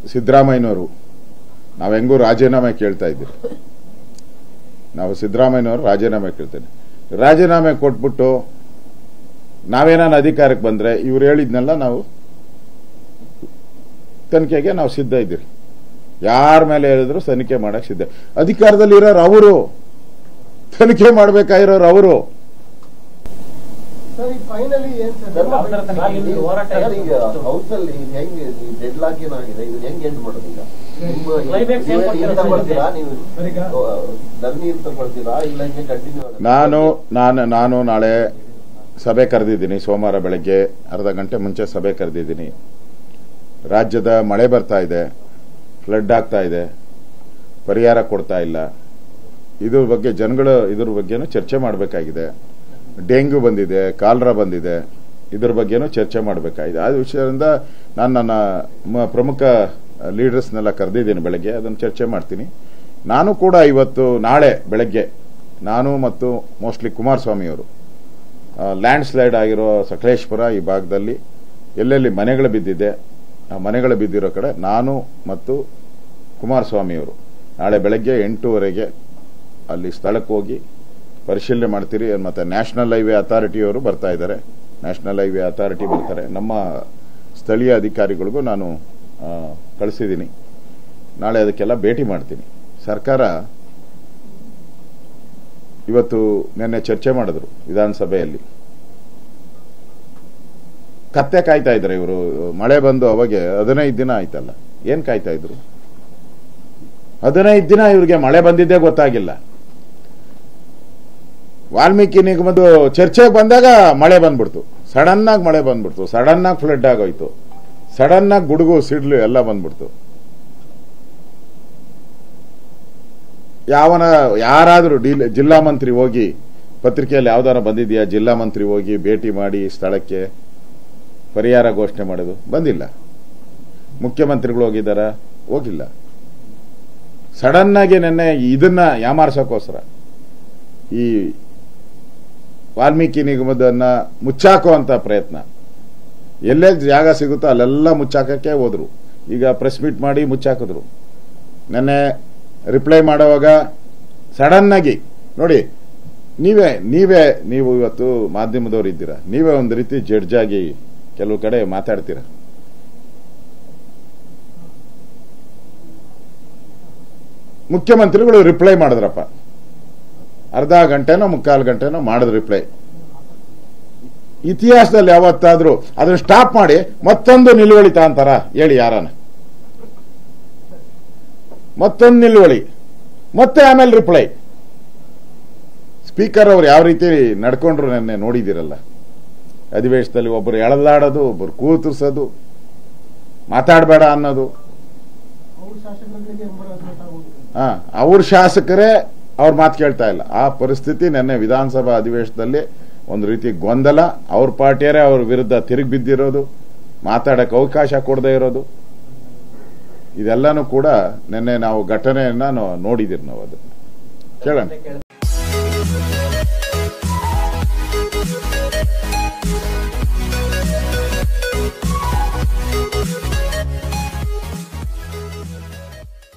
ಸಿದ್ದರಾಮಯ್ಯನವರು ನಾವು ಹೆಂಗೂ ರಾಜೀನಾಮೆ ಕೇಳ್ತಾ ಇದ್ದೀರಿ ನಾವು ಸಿದ್ದರಾಮಯ್ಯನವರು ರಾಜೀನಾಮೆ ಕೇಳ್ತೇನೆ ರಾಜೀನಾಮೆ ಕೊಟ್ಬಿಟ್ಟು ನಾವೇನಾನ ಅಧಿಕಾರಕ್ಕೆ ಬಂದ್ರೆ ಇವ್ರು ಹೇಳಿದ್ನೆಲ್ಲ ನಾವು ತನಿಖೆಗೆ ನಾವು ಸಿದ್ಧ ಇದ್ದೀರಿ ಯಾರ ಮೇಲೆ ಹೇಳಿದ್ರು ತನಿಖೆ ಮಾಡಕ್ ಸಿದ್ಧ ಅಧಿಕಾರದಲ್ಲಿ ಇರೋರು ಅವರು ತನಿಖೆ ಮಾಡ್ಬೇಕಾಗಿರೋರು ಅವರು ಸರ್ ಈಗ ಫೈನಲಿ ಏನ್ ಸರ್ ಯಾವ ತರ ತನಿಖೆ? ಇಲ್ಲಿ ಹೋರಾಟ ಸರ್, ಈಗ ಇತ್ತು. ಹೌಸ್ ಅಲ್ಲಿ ಹೆಂಗ್ ಡೆಡ್ ಲಾಕ್ ಏನಾಗಿದೆ ಇದು ಹೆಂಗ್ ಎಂಡ್ ಮಾಡೋದು ಈಗ ನಿಮ್ಮ Climax ಏನ್ ನೀವೇನ್ ಕೊಡ್ತೀರಾ ಇಂತ ಸರ್ ಮಾಡ್ತೀರಾ ಇದಕ್ಕೆ? ನೀವು ಸರ್, ಈಗ- ಧರಣಿ ಅಂತ ಮಾಡ್ತೀರಾ ಇಲ್ಲ ಹಿಂಗೆ ಕಂಟಿನ್ಯೂ ನಾನು ನಾನು ನಾನು ನಾಳೆ ಸಭೆ ಕರೆದಿದ್ದೀನಿ ಸೋಮವಾರ ಬೆಳಗ್ಗೆ ಅರ್ಧ ಗಂಟೆ ಮುಂಚೆ ಸಭೆ ಕರೆದಿದ್ದೀನಿ ರಾಜ್ಯದ ಮಳೆ ಬರ್ತಾ ಇದೆ ಫ್ಲಡ್ ಆಗ್ತಾ ಇದೆ ಪರಿಹಾರ ಕೊಡ್ತಾ ಇಲ್ಲ ಇದ್ರ ಬಗ್ಗೆ ಜನಗಳ ಇದ್ರ ಬಗ್ಗೆನೂ ಚರ್ಚೆ ಮಾಡಬೇಕಾಗಿದೆ ಡೆಂಗ್ಯೂ ಬಂದಿದೆ ಕಾಲ್ರಾ ಬಂದಿದೆ ಇದ್ರ ಬಗ್ಗೆನೂ ಚರ್ಚೆ ಮಾಡಬೇಕಾಗಿದೆ ಆ ವಿಷಯದಿಂದ ನಾನು ನನ್ನ ಮ- ಪ್ರಮುಖ ಲೀಡರ್ಸ್ನೆಲ್ಲ ಕರೆದಿದ್ದೀನಿ ಬೆಳಗ್ಗೆ ಅದನ್ನು ಚರ್ಚೆ ಮಾಡ್ತೀನಿ ನಾನು ಕೂಡ ಇವತ್ತು ನಾಳೆ ಬೆಳಗ್ಗೆ ನಾನು ಮತ್ತು ಮೋಸ್ಟ್ಲಿ ಕುಮಾರಸ್ವಾಮಿ ಅವರು ಲ್ಯಾಂಡ್ ಸ್ಲೈಡ್ ಆಗಿರೋ ಸಕಲೇಶ್ಪುರ ಈ ಭಾಗದಲ್ಲಿ ಎಲ್ಲೆಲ್ಲಿ ಮನೆಗಳು ಬಿದ್ದಿದೆ ಆ ಮನೆಗಳು ಬಿದ್ದಿರೋ ಕಡೆ ನಾನು ಮತ್ತು ಕುಮಾರಸ್ವಾಮಿಯವರು ನಾಳೆ ಬೆಳಗ್ಗೆ ಎಂಟೂವರೆಗೆ ಅಲ್ಲಿ ಸ್ಥಳಕ್ಕೆ ಹೋಗಿ ಪರಿಶೀಲನೆ ಮಾಡ್ತೀರಿ ಮತ್ತೆ ನ್ಯಾಷನಲ್ ಹೈವೇ ಅಥಾರಿಟಿಯವರು ಬರ್ತಾ ಇದ್ದಾರೆ ನ್ಯಾಷನಲ್ ಹೈವೇ ಅಥಾರಿಟಿ ಬರ್ತಾರೆ ನಮ್ಮ ಸ್ಥಳೀಯ ಅಧಿಕಾರಿಗಳಿಗೂ ನಾನು ಆ, ಕಳಿಸಿದ್ದೀನಿ ನಾಳೆ ಅದಕ್ಕೆಲ್ಲ ಭೇಟಿ ಮಾಡ್ತೀನಿ ಸರ್ಕಾರ ಇವತ್ತು ನಿನ್ನೆ ಚರ್ಚೆ ಮಾಡಿದ್ರು ವಿಧಾನಸಭೆಯಲ್ಲಿ ಕತ್ತೆ ಕಾಯ್ತಾ ಇದ್ದಾರೆ ಇವರು ಮಳೆ ಬಂದು ಅವಾಗೆ ಹದಿನೈದು ದಿನ ಆಯ್ತಲ್ಲ ಏನ್ ಕಾಯ್ತಾ ಇದ್ರು ಹದಿನೈದು ದಿನ ಇವ್ರಿಗೆ ಮಳೆ ಬಂದಿದ್ದೇ ಗೊತ್ತಾಗಿಲ್ಲ ವಾಲ್ಮೀಕಿ ನಿಗಮದ ಚರ್ಚೆಗೆ ಬಂದಾಗ ಮಳೆ ಬಂದ್ಬಿಡ್ತು ಸಡನ್ ಆಗಿ ಮಳೆ ಬಂದ್ಬಿಡ್ತು ಸಡನ್ ಆಗಿ ಫ್ಲಡ್ ಆಗೋಯ್ತು ಸಡನ್ ಆಗಿ ಗುಡುಗು ಸಿಡ್ಲು ಎಲ್ಲ ಬಂದ್ಬಿಡ್ತು ಯಾವನ ಯಾರಾದರೂ ಡಿ- ಜಿಲ್ಲಾ ಮಂತ್ರಿ ಹೋಗಿ ಪತ್ರಿಕೆಯಲ್ಲಿ ಯಾವ್ದಾರ ಬಂದಿದೆಯಾ ಜಿಲ್ಲಾ ಮಂತ್ರಿ ಹೋಗಿ ಭೇಟಿ ಮಾಡಿ ಸ್ಥಳಕ್ಕೆ ಪರಿಹಾರ ಘೋಷಣೆ ಮಾಡೋದು ಬಂದಿಲ್ಲ ಮುಖ್ಯಮಂತ್ರಿಗಳು ಹೋಗಿದ್ದಾರ ಹೋಗಿಲ್ಲ ಸಡನ್ ಆಗಿ ನೆನ್ನೆ ಇದನ್ನ ಯಾಮಾರ್ಸೋಕ್ಕೋಸ್ಕರ ಈ ವಾಲ್ಮೀಕಿ ನಿಗಮದನ್ನ ಮುಚ್ಚಾಕುವಂತ ಪ್ರಯತ್ನ ಎಲ್ಲೇ ಜಾಗ ಸಿಗುತ್ತೋ ಅಲ್ಲೆಲ್ಲ ಮುಚ್ಚಾಕಕ್ಕೆ ಹೋದ್ರು ಈಗ ಪ್ರೆಸ್ ಮೀಟ್ ಮಾಡಿ ಮುಚ್ಚಾಕಿದ್ರು ನೆನ್ನೆ ರಿಪ್ಲೈ ಮಾಡುವಾಗ ಸಡನ್ ಆಗಿ ನೋಡಿ ನೀವೇ ನೀವೇ ನೀವು ಇವತ್ತು ಮಾಧ್ಯಮದವ್ರು ಇದ್ದೀರಾ ನೀವೇ ಒಂದು ರೀತಿ ಜಡ್ಜ್ ಆಗಿ ಕೆಲವು ಕಡೆ ಮಾತಾಡ್ತೀರಾ ಮುಖ್ಯಮಂತ್ರಿಗಳು ರಿಪ್ಲೈ ಮಾಡಿದ್ರಪ್ಪ ಅರ್ಧ ಗಂಟೆನೋ ಮುಕ್ಕಾಲು ಗಂಟೆನೋ ಮಾಡಿದ್ರು ರಿಪ್ಲೈ ಇತಿಹಾಸದಲ್ಲಿ ಯಾವತ್ತಾದ್ರೂ ಅದನ್ನ ಸ್ಟಾಪ್ ಮಾಡಿ ಮತ್ತೊಂದು ನಿಲುವಳಿ ತಾಂತಾರ ಹೇಳಿ ಯಾರನ್ನ ಮತ್ತೊಂದು ನಿಲುವಳಿ ಮತ್ತೆ ಆಮೇಲೆ ರಿಪ್ಲೈ ಸ್ಪೀಕರ್ ಅವ್ರು ಯಾವ ರೀತಿ ನಡ್ಕೊಂಡ್ರು ನೆನ್ನೆ ನೋಡಿದಿರಲ್ಲ ಅಧಿವೇಶನದಲ್ಲಿ ಒಬ್ಬರು ಎಳೆದಾಡೋದು ಒಬ್ಬರು ಕೂತುರ್ಸೋದು ಮಾತಾಡಬೇಡ ಅನ್ನೋದು ಅವ್ರ ಶಾಸಕರಿಗೆ ಎಂಬರಾಜ್ಮೆಂಟ್ ಆಗೋದು ಹಾ ಅವ್ರ ಶಾಸಕರೇ ಅವ್ರ ಮಾತು ಕೇಳ್ತಾ ಇಲ್ಲ ಆ ಪರಿಸ್ಥಿತಿ ನಿನ್ನೆ ವಿಧಾನಸಭಾ ಅಧಿವೇಶನದಲ್ಲಿ ಒಂದು ರೀತಿ ಗೊಂದಲ ಅವ್ರ ಪಾರ್ಟಿಯರೇ ಅವ್ರ ವಿರುದ್ಧ ತಿರುಗಿ ಬಿದ್ದಿರೋದು ಮಾತಾಡಕ್ಕೆ ಅವಕಾಶ ಕೊಡದೇ ಇರೋದು ಇದೆಲ್ಲಾನು ಕೂಡ ನಿನ್ನೆ ನಾವು ಘಟನೆಯನ್ನ ನಾವು ನೋಡಿದಿರಿ ನಾವು ಅದು ಕೇಳೋಣ